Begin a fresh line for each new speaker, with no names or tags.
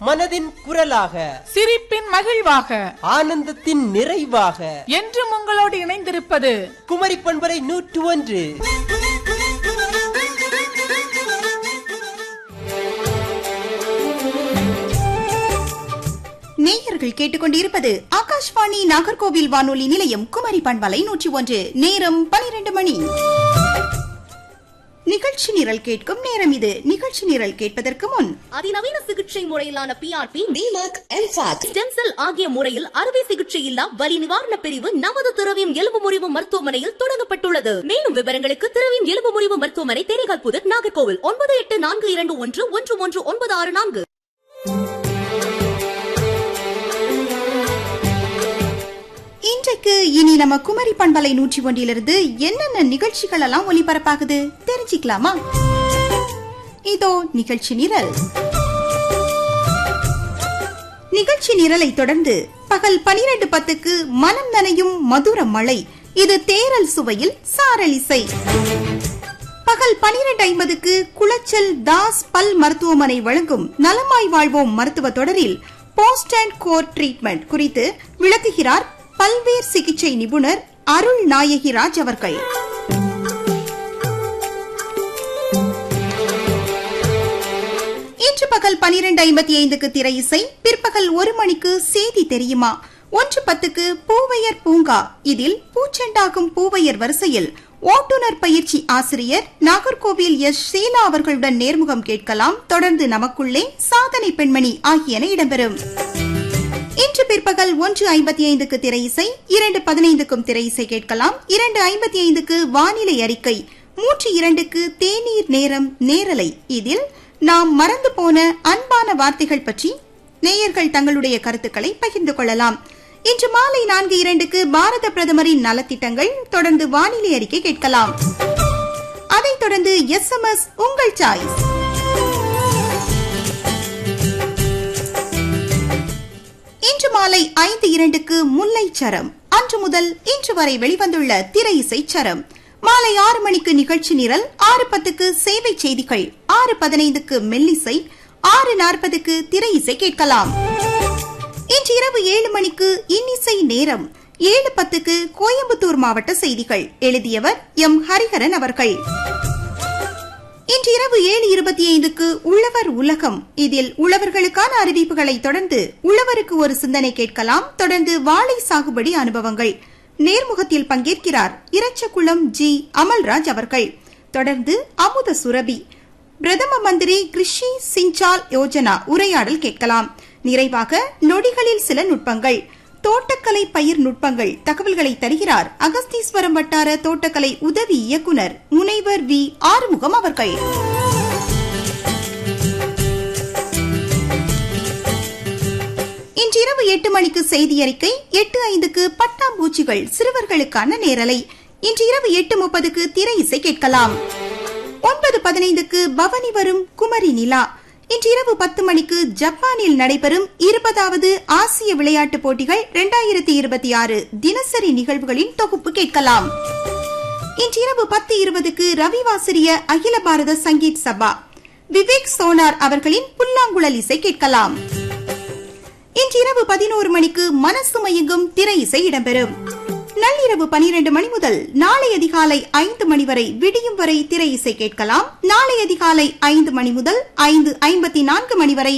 மனதின் குரலாக
சிரிப்பின் மகிழ்வாக
ஆனந்தத்தின் நிறைவாக
என்றும் உங்களோடு இணைந்திருப்பது
குமரி பண்பரை நூற்று ஒன்று
நேயர்கள் கேட்டுக்கொண்டிருப்பது ஆகாஷ்வாணி நாகர்கோவில் வானொலி நிலையம் குமரி பண்பலை நூற்றி ஒன்று நேரம் பனிரெண்டு மணி நிகழ்ச்சி நிரல் கேட்கும் நேரம் இது நிகழ்ச்சி நிரல் கேட்பதற்கு முன்
அதிநவீன சிகிச்சை முறையிலான பிஆர்பி டிமாக் எல்ஃபாக் ஸ்டெம் செல் ஆகிய முறையில் அறுவை சிகிச்சை இல்லா வலி நிவாரண பிரிவு நமது திரவியம் எலும்பு முறிவு மருத்துவமனையில் தொடங்கப்பட்டுள்ளது மேலும் விவரங்களுக்கு திரவியம் எலும்பு முறிவு மருத்துவமனை தேனிகால் புதர் நாகர்கோவில் ஒன்பது எட்டு நான்கு இரண்டு ஒன்று ஒன்று ஒன்று ஒன்பது ஆறு நான்கு
இன்றைக்கு இனி நம்ம குமரி பண்பலை நூற்றி ஒன்றிலிருந்து என்னென்ன நிகழ்ச்சிகள் எல்லாம் ஒளிபரப்பாகுது தெரிஞ்சுக்கலாமா இதோ நிகழ்ச்சி நிரல் நிகழ்ச்சி நிரலை தொடர்ந்து பகல் பனிரெண்டு பத்துக்கு மனம் நனையும் மதுர மழை இது தேரல் சுவையில் சாரலிசை பகல் பனிரெண்டு ஐம்பதுக்கு குளச்சல் தாஸ் பல் மருத்துவமனை வழங்கும் நலமாய் வாழ்வோம் மருத்துவ தொடரில் போஸ்ட் அண்ட் கோர் ட்ரீட்மெண்ட் குறித்து விளக்குகிறார் பல்வேறு சிகிச்சை நிபுணர் அருள் நாயகி ராஜ் அவர்கள் இன்று பகல் பனிரெண்டு ஐம்பத்தி ஐந்துக்கு திரை இசை பிற்பகல் ஒரு மணிக்கு செய்தி தெரியுமா ஒன்று பத்துக்கு பூவையர் பூங்கா இதில் பூச்செண்டாகும் பூவையர் வரிசையில் ஓட்டுநர் பயிற்சி ஆசிரியர் நாகர்கோவில் எஸ் ஷீலா அவர்களுடன் நேர்முகம் கேட்கலாம் தொடர்ந்து நமக்குள்ளே சாதனை பெண்மணி ஆகியன இடம்பெறும் இன்று பிற்பகல் ஒன்று ஐம்பத்தி ஐந்துக்கு திரை இசை இரண்டு பதினைந்துக்கும் திரை இசை கேட்கலாம் இரண்டு ஐம்பத்தி ஐந்துக்கு வானிலை அறிக்கை மூன்று இரண்டுக்கு தேநீர் நேரம் நேரலை இதில் நாம் மறந்து போன அன்பான வார்த்தைகள் பற்றி நேயர்கள் தங்களுடைய கருத்துக்களை பகிர்ந்து கொள்ளலாம் இன்று மாலை நான்கு இரண்டுக்கு பாரத பிரதமரின் நலத்திட்டங்கள் தொடர்ந்து வானிலை அறிக்கை கேட்கலாம் அதைத் தொடர்ந்து எஸ் எம் எஸ் உங்கள் சாய்ஸ் இன்று மாலை ஐந்து இரண்டுக்கு முல்லை சரம் அன்று முதல் இன்று வரை வெளிவந்துள்ள திரை இசை சரம் மாலை ஆறு மணிக்கு நிகழ்ச்சி நிரல் ஆறு பத்துக்கு சேவை செய்திகள் ஆறு பதினைந்துக்கு மெல்லிசை ஆறு நாற்பதுக்கு திரை இசை கேட்கலாம் இன்று இரவு ஏழு மணிக்கு இன்னிசை நேரம் ஏழு பத்துக்கு கோயம்புத்தூர் மாவட்ட செய்திகள் எழுதியவர் எம் ஹரிஹரன் அவர்கள் இன்று இரவு ஏழு இருபத்தி ஐந்துக்கு உழவர் உலகம் இதில் உழவர்களுக்கான அறிவிப்புகளை தொடர்ந்து உழவருக்கு ஒரு சிந்தனை கேட்கலாம் தொடர்ந்து வாழை சாகுபடி அனுபவங்கள் நேர்முகத்தில் பங்கேற்கிறார் இரச்சகுளம் ஜி அமல்ராஜ் அவர்கள் தொடர்ந்து அமுத சுரபி பிரதம மந்திரி கிருஷி சிஞ்சால் யோஜனா உரையாடல் கேட்கலாம் நிறைவாக நொடிகளில் சில நுட்பங்கள் தோட்டக்கலை பயிர் நுட்பங்கள் தகவல்களை தருகிறார் அகஸ்தீஸ்வரம் வட்டார தோட்டக்கலை உதவி இயக்குனர் முனைவர் வி ஆறுமுகம் அவர்கள் இன்றிரவு எட்டு மணிக்கு செய்தி அறிக்கை எட்டு ஐந்துக்கு பட்டாம்பூச்சிகள் சிறுவர்களுக்கான நேரலை இன்று இரவு எட்டு முப்பதுக்கு திரை இசை கேட்கலாம் ஒன்பது பதினைந்துக்கு பவனி வரும் குமரி நிலா இன்று இரவு பத்து மணிக்கு ஜப்பானில் நடைபெறும் இருபதாவது ஆசிய விளையாட்டுப் போட்டிகள் இரண்டாயிரத்தி இருபத்தி ஆறு தினசரி நிகழ்வுகளின் தொகுப்பு கேட்கலாம் இன்று இரவு பத்து இருபதுக்கு ரவிவாசிரிய அகில பாரத சங்கீத் சபா விவேக் சோனார் அவர்களின் புல்லாங்குழல் இசை கேட்கலாம் இன்று இரவு பதினோரு மணிக்கு மனசு மயங்கும் திரை இசை இடம்பெறும் நள்ளிரவு பனிரெண்டு மணி முதல் நாளை அதிகாலை ஐந்து மணி வரை விடியும் வரை திரை இசை கேட்கலாம் நாளை அதிகாலை ஐந்து மணி முதல் ஐந்து ஐம்பத்தி நான்கு மணி வரை